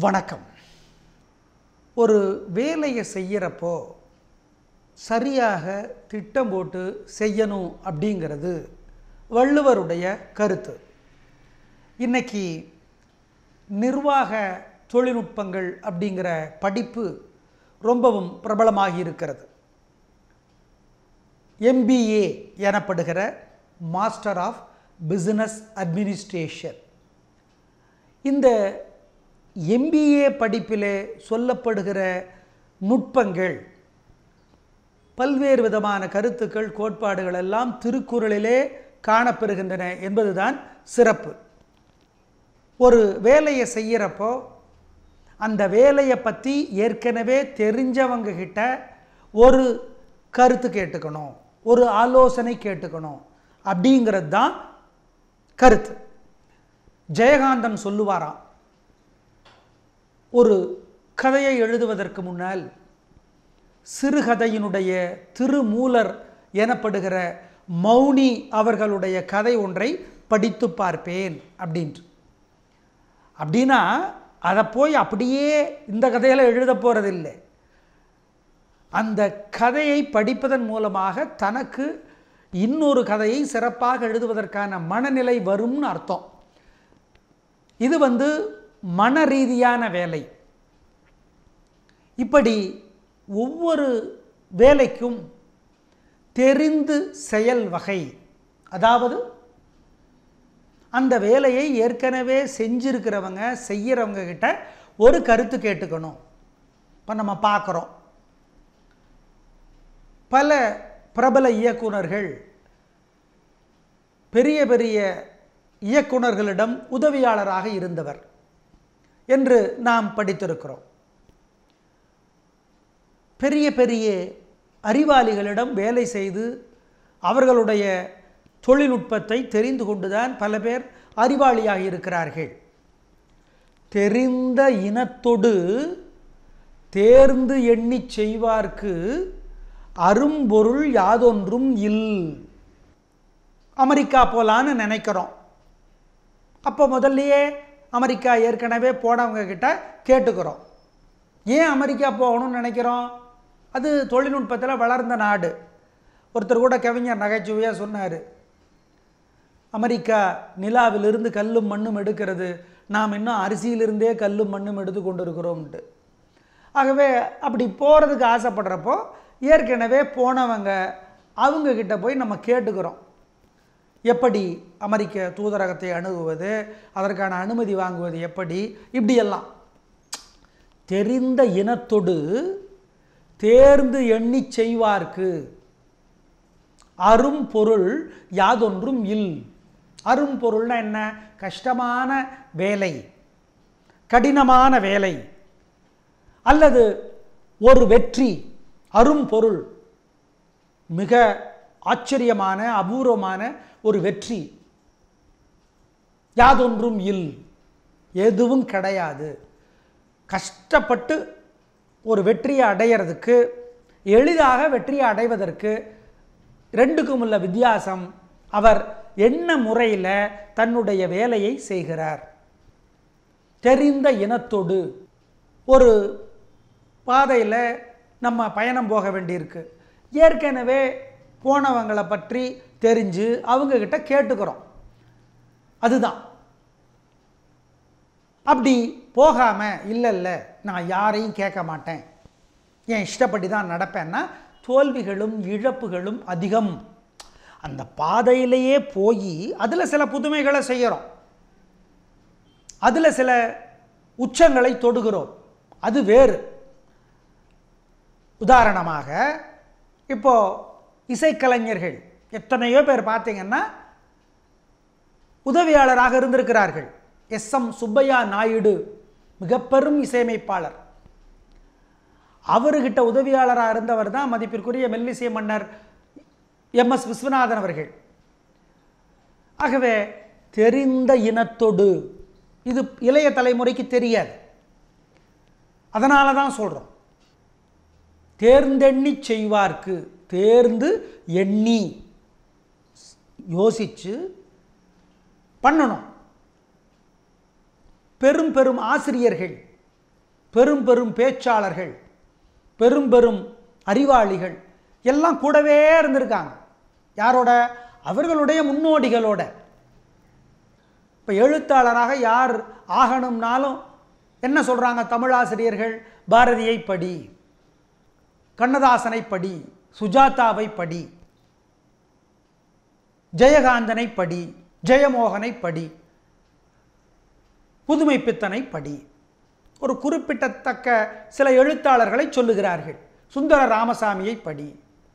வணக்கம் ஒரு வேலையை செய்கிறப்போ சரியாக திட்டம் போட்டு செய்யணும் அப்படிங்கிறது வள்ளுவருடைய கருத்து இன்னைக்கு நிர்வாக தொழில்நுட்பங்கள் அப்படிங்கிற படிப்பு ரொம்பவும் பிரபலமாகி இருக்கிறது எம்பிஏ எனப்படுகிற மாஸ்டர் ஆஃப் பிசினஸ் அட்மினிஸ்ட்ரேஷன் இந்த எம்பிஏ படிப்பிலே சொல்லப்படுகிற நுட்பங்கள் பல்வேறு விதமான கருத்துக்கள் கோட்பாடுகள் எல்லாம் திருக்குறளிலே காணப்பெறுகின்றன என்பதுதான் சிறப்பு ஒரு வேலையை செய்கிறப்போ அந்த வேலையை பற்றி ஏற்கனவே தெரிஞ்சவங்க கிட்ட ஒரு கருத்து கேட்டுக்கணும் ஒரு ஆலோசனை கேட்டுக்கணும் அப்படிங்கிறது தான் கருத்து ஜெயகாந்தன் சொல்லுவாராம் ஒரு கதையை எழுதுவதற்கு முன்னால் சிறுகதையினுடைய திருமூலர் எனப்படுகிற மௌனி அவர்களுடைய கதை ஒன்றை படித்து பார்ப்பேன் அப்படின்ட்டு அப்படின்னா அதை போய் அப்படியே இந்த கதையில் எழுத போகிறதில்லை அந்த கதையை படிப்பதன் மூலமாக தனக்கு இன்னொரு கதையை சிறப்பாக எழுதுவதற்கான மனநிலை வரும்னு அர்த்தம் இது வந்து மன ரீதியான வேலை இப்படி ஒவ்வொரு வேலைக்கும் தெரிந்து செயல் வகை அதாவது அந்த வேலையை ஏற்கனவே செஞ்சிருக்கிறவங்க செய்கிறவங்க கிட்ட ஒரு கருத்து கேட்டுக்கணும் இப்போ நம்ம பார்க்குறோம் பல பிரபல இயக்குனர்கள் பெரிய பெரிய இயக்குனர்களிடம் உதவியாளராக இருந்தவர் என்று நாம் படித்திருக்கிறோம் பெரிய பெரிய அறிவாளிகளிடம் வேலை செய்து அவர்களுடைய தொழில்நுட்பத்தை தெரிந்து கொண்டுதான் பல பேர் அறிவாளியாக இருக்கிறார்கள் தெரிந்த இனத்தொடு தேர்ந்து எண்ணிச் செய்வார்க்கு அரும்பொருள் யாதொன்றும் இல் அமெரிக்கா போலான்னு நினைக்கிறோம் அப்போ முதல்லையே அமெரிக்கா ஏற்கனவே போனவங்க கிட்ட கேட்டுக்கிறோம் ஏன் அமெரிக்கா போகணும்னு நினைக்கிறோம் அது தொழில்நுட்பத்தில் வளர்ந்த நாடு ஒருத்தர் கூட கவிஞர் நகைச்சுவையாக சொன்னார் அமெரிக்கா நிலாவிலிருந்து கல்லும் மண்ணும் எடுக்கிறது நாம் இன்னும் அரிசியிலிருந்தே கல்லும் மண்ணும் எடுத்து கொண்டு இருக்கிறோம்ட்டு ஆகவே அப்படி போகிறதுக்கு ஆசைப்படுறப்போ ஏற்கனவே போனவங்க அவங்கக்கிட்ட போய் நம்ம கேட்டுக்கிறோம் எப்படி அமெரிக்க தூதரகத்தை அணுகுவது அதற்கான அனுமதி வாங்குவது எப்படி இப்படியெல்லாம் தெரிந்த இனத்தொடு தேர்ந்து எண்ணி செய்வார்க்கு அரும் பொருள் யாதொன்றும் இல் அரும் பொருள்னா என்ன கஷ்டமான வேலை கடினமான வேலை அல்லது ஒரு வெற்றி அரும் பொருள் மிக ஆச்சரியமான அபூர்வமான ஒரு வெற்றி யாதொன்றும் இல் எதுவும் கிடையாது கஷ்டப்பட்டு ஒரு வெற்றியை அடையிறதுக்கு எளிதாக வெற்றியை அடைவதற்கு ரெண்டுக்கும் உள்ள வித்தியாசம் அவர் என்ன முறையில் தன்னுடைய வேலையை செய்கிறார் தெரிந்த இனத்தோடு ஒரு பாதையில் நம்ம பயணம் போக வேண்டியிருக்கு ஏற்கனவே போனவங்களை பற்றி தெரிஞ்சு அவங்கக்கிட்ட கேட்டுக்கிறோம் அதுதான் அப்படி போகாமல் இல்லை இல்லை நான் யாரையும் கேட்க மாட்டேன் என் இஷ்டப்படி தான் நடப்பேன்னா தோல்விகளும் இழப்புகளும் அதிகம் அந்த பாதையிலேயே போய் அதில் சில புதுமைகளை செய்கிறோம் அதில் சில உச்சங்களை தொடுகிறோம் அது வேறு உதாரணமாக இப்போ இசைக்கலைஞர்கள் எத்தனையோ பேர் பார்த்தீங்கன்னா உதவியாளராக இருந்திருக்கிறார்கள் எஸ் எம் சுப்பையா நாயுடு மிக பெரும் இசையமைப்பாளர் அவர்கிட்ட உதவியாளராக இருந்தவர் தான் மதிப்பிற்குரிய மெல்லிசை மன்னர் எம் எஸ் விஸ்வநாதன் அவர்கள் ஆகவே தெரிந்த இனத்தொடு இது இளைய தலைமுறைக்கு தெரியாது அதனால தான் சொல்கிறோம் தேர்ந்தெண்ணி செய்வார்க்கு தேர்ந்து எண்ணி யோசித்து பண்ணணும் பெரும் பெரும் ஆசிரியர்கள் பெரும் பெரும் பேச்சாளர்கள் பெரும் பெரும் அறிவாளிகள் எல்லாம் கூடவே இருந்திருக்காங்க யாரோட அவர்களுடைய முன்னோடிகளோட இப்போ எழுத்தாளராக யார் ஆகணும்னாலும் என்ன சொல்கிறாங்க தமிழாசிரியர்கள் பாரதியை படி கண்ணதாசனை படி சுஜாதாவை படி ஜெயகாந்தனை படி ஜெயமோகனை படி புதுமை பித்தனை படி ஒரு குறிப்பிடத்தக்க சில எழுத்தாளர்களை சொல்லுகிறார்கள் சுந்தர ராமசாமியை படி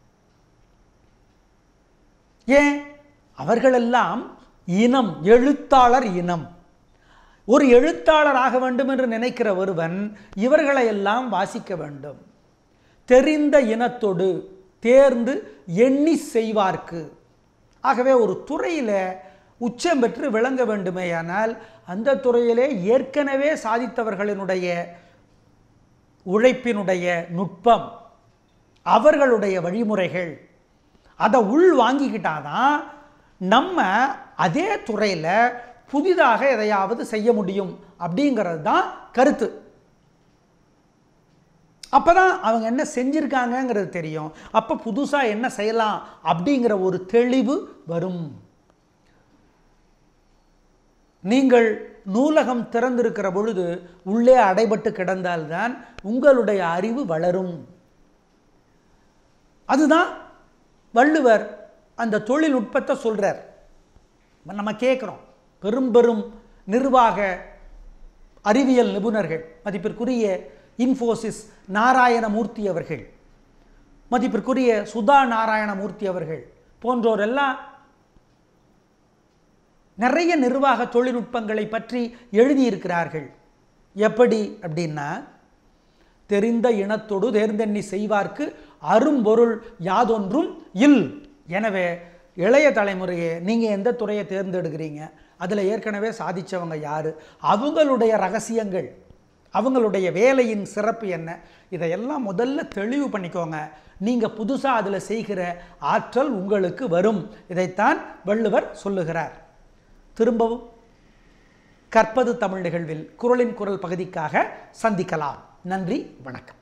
ஏன் அவர்களெல்லாம் இனம் எழுத்தாளர் இனம் ஒரு எழுத்தாளர் ஆக வேண்டும் என்று நினைக்கிற ஒருவன் இவர்களை எல்லாம் வாசிக்க வேண்டும் தெரிந்த இனத்தோடு தேர்ந்து எண்ணி செய்வார்க்கு ஆகவே ஒரு துறையில் உச்சம் பெற்று விளங்க வேண்டுமேயானால் அந்த துறையிலே ஏற்கனவே சாதித்தவர்களினுடைய உழைப்பினுடைய நுட்பம் அவர்களுடைய வழிமுறைகள் அதை உள் வாங்கிக்கிட்டாதான் நம்ம அதே துறையில் புதிதாக எதையாவது செய்ய முடியும் அப்படிங்கிறது தான் கருத்து அப்போ தான் அவங்க என்ன செஞ்சுருக்காங்கங்கிறது தெரியும் அப்போ புதுசாக என்ன செய்யலாம் அப்படிங்கிற ஒரு தெளிவு வரும் நீங்கள் நூலகம் திறந்திருக்கிற பொழுது உள்ளே அடைபட்டு கிடந்தால்தான் உங்களுடைய அறிவு வளரும் அதுதான் வள்ளுவர் அந்த தொழில்நுட்பத்தை சொல்கிறார் நம்ம கேட்குறோம் பெரும் பெரும் நிர்வாக அறிவியல் நிபுணர்கள் மதிப்பிற்குரிய இன்ஃபோசிஸ் நாராயணமூர்த்தி அவர்கள் மதிப்பிற்குரிய சுதா நாராயணமூர்த்தி அவர்கள் போன்றோரெல்லாம் நிறைய நிர்வாக தொழில்நுட்பங்களை பற்றி எழுதியிருக்கிறார்கள் எப்படி அப்படின்னா தெரிந்த இனத்தோடு தேர்ந்தெண்ணி செய்வார்க்கு அரும்பொருள் யாதொன்றும் இல் எனவே இளைய தலைமுறையே நீங்கள் எந்த துறையை தேர்ந்தெடுக்கிறீங்க அதில் ஏற்கனவே சாதித்தவங்க யார் அவங்களுடைய ரகசியங்கள் அவங்களுடைய வேலையின் சிறப்பு என்ன இதையெல்லாம் முதல்ல தெளிவு பண்ணிக்கோங்க நீங்கள் புதுசாக அதில் செய்கிற ஆற்றல் உங்களுக்கு வரும் இதைத்தான் வள்ளுவர் சொல்லுகிறார் திரும்பவும் கற்பது தமிழ் நிகழ்வில் குரலின் குரல் பகுதிக்காக சந்திக்கலாம் நன்றி வணக்கம்